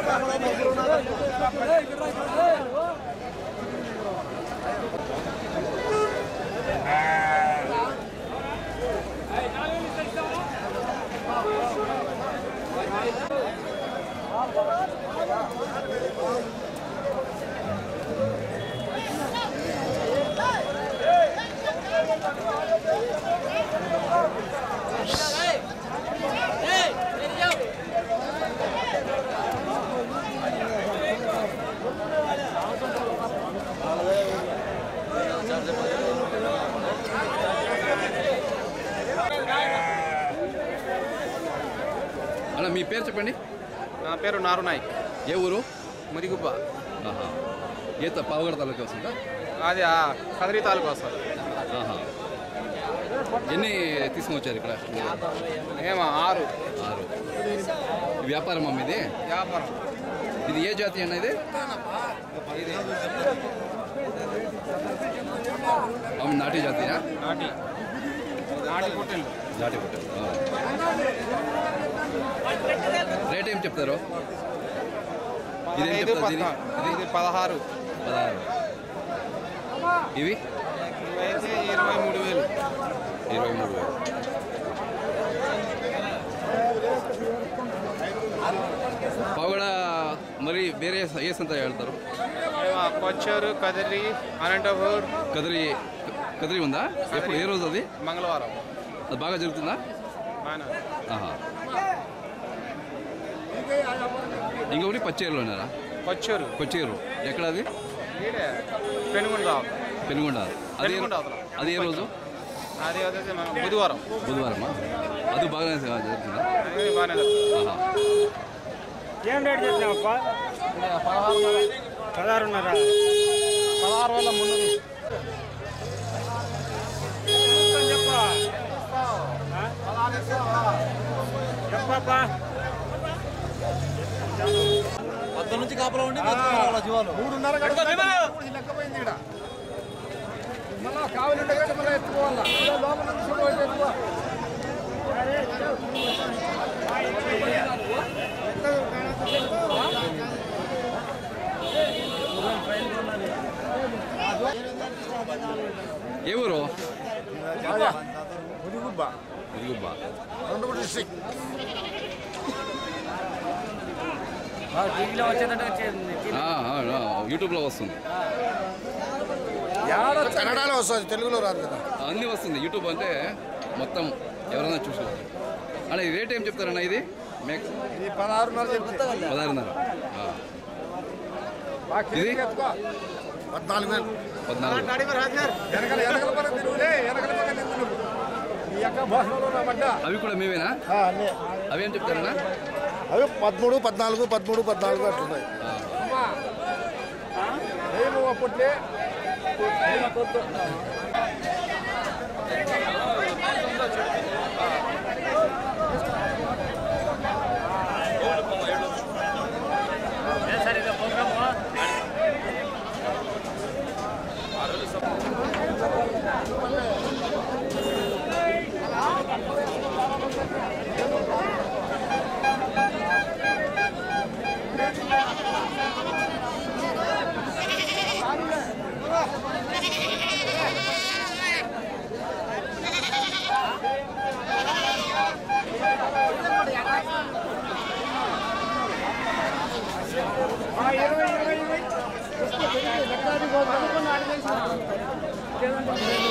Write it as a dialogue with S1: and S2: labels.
S1: అన్న మీ పేరు చెప్పండి
S2: నా పేరు నారు నాయక్
S1: ఏ ఊరు
S2: ముదిగుబ్బ
S1: ఆహా ఈత పావుగడ తాలూకా వస్తుందా
S2: అది ఆ కదిరి తాలూకా వస్తుంది
S1: ఆహా ఎన్ని తీసుకుని వచ్చారు ఇక్కడ
S2: ఏమో ఆరు
S1: ఆరు ఈ వ్యాపారం అమ్మ ఇది
S2: వ్యాపారం
S1: ఇది ఏ జాతి అన్న ఇది అమ్మ నాటి జాతినా
S2: నాటి నాటి పుట్టిండు
S1: నాటి పుట్ట రేట్ ఏం చెప్తారు ఇదేం
S2: ఐదు
S1: చెప్తారు దీని
S2: పద్నా- ఇది పదహారు
S1: పదహారు ఇవి
S2: ఇవైతే ఇరవై మూడు వేలు
S1: ఇరవై మూడు వేలు పావుగడ మరి వేరే ఏ సంత వెళ్తారు
S2: ఏమో కొచ్చేరు కదిరి అనంతపూర్
S1: కదిరి కదిరి ఉందా ఎప్పుడు ఏ రోజు అది
S2: మంగళవారం
S1: అది బాగా జరుగుతుందా
S2: బాగా
S1: ఆహా ఇంకొకటి పచ్చేరులో ఉన్నారా
S2: కొచ్చేరు
S1: కొచ్చేరు ఎక్కడ అది
S2: ఈడే పెనుగొండ
S1: పెనుగొండ అది ఏ-
S2: పెనుగొండ అవతల.
S1: అది ఏ రోజు
S2: అది వచ్చేసి మన బుధవారం
S1: బుధవారమా అది బాగానే జరుగుతుందా
S2: అది బాగానే జరుగుతుంది.
S1: ఆహా
S3: ఏం రేట్ చెప్పినావప్ప పదహారున్నర
S2: పదహారు వేల ముందు
S3: చెప్ప చెప్పప్పా
S4: పొద్దు నుంచి కాపలా ఉండి బతుకున్నాం జీవాలు
S2: మూడున్నర గంటల లెక్కపోయింది ఇక్కడ మళ్ళా కావాలంటే మళ్ళీ ఎత్తుకోవాలా లోపల నుంచి చూడవచ్చు ఎక్కువ
S1: ఏ ఊరు
S2: ముదిగుబ్బ
S1: ఇదిగుబ్బా
S2: అనంతపురం డిస్ట్రిక్ట్
S3: టీవీలో వచ్చేటట్టు వచ్చేది
S1: ఆ, ఆ, ఆ, యూట్యూబ్లో వస్తుంది
S2: కన్నడలో వస్తుంది తెలుగులో రాదు కదా
S1: అన్నీ వస్తుంది యూట్యూబ్ అంటే మొత్తం ఎవరైనా చూసుకోవచ్చు అన్న ఈ రేట్ ఏం చెప్తారన్న ఇది మేక్
S2: ఇది పదహారున్నర చెప్తే
S1: పదహారున్నర ఆ. ఇది
S2: పద్నాలుగు వేలు
S1: పద్నాలుగు
S2: వెనకల వెనకల పక్క తిరుగులే వెనకల పక్క తిరుగు ఈ యొక్క భాషలో నా మడ్డ
S1: అవి కూడా మేమేనా
S2: అన్నీ
S1: అవి ఏం చెప్తారన్నా
S2: అవి పదమూడు పద్నాలుగు పదమూడు పద్నాలుగు అట్లున్నాయి
S1: ఆ.
S2: ఏమో అప్పట్లే
S3: సార్ ఇదో ప్రోగ్రాము
S2: ఇరవై ఇరవై ఇరవై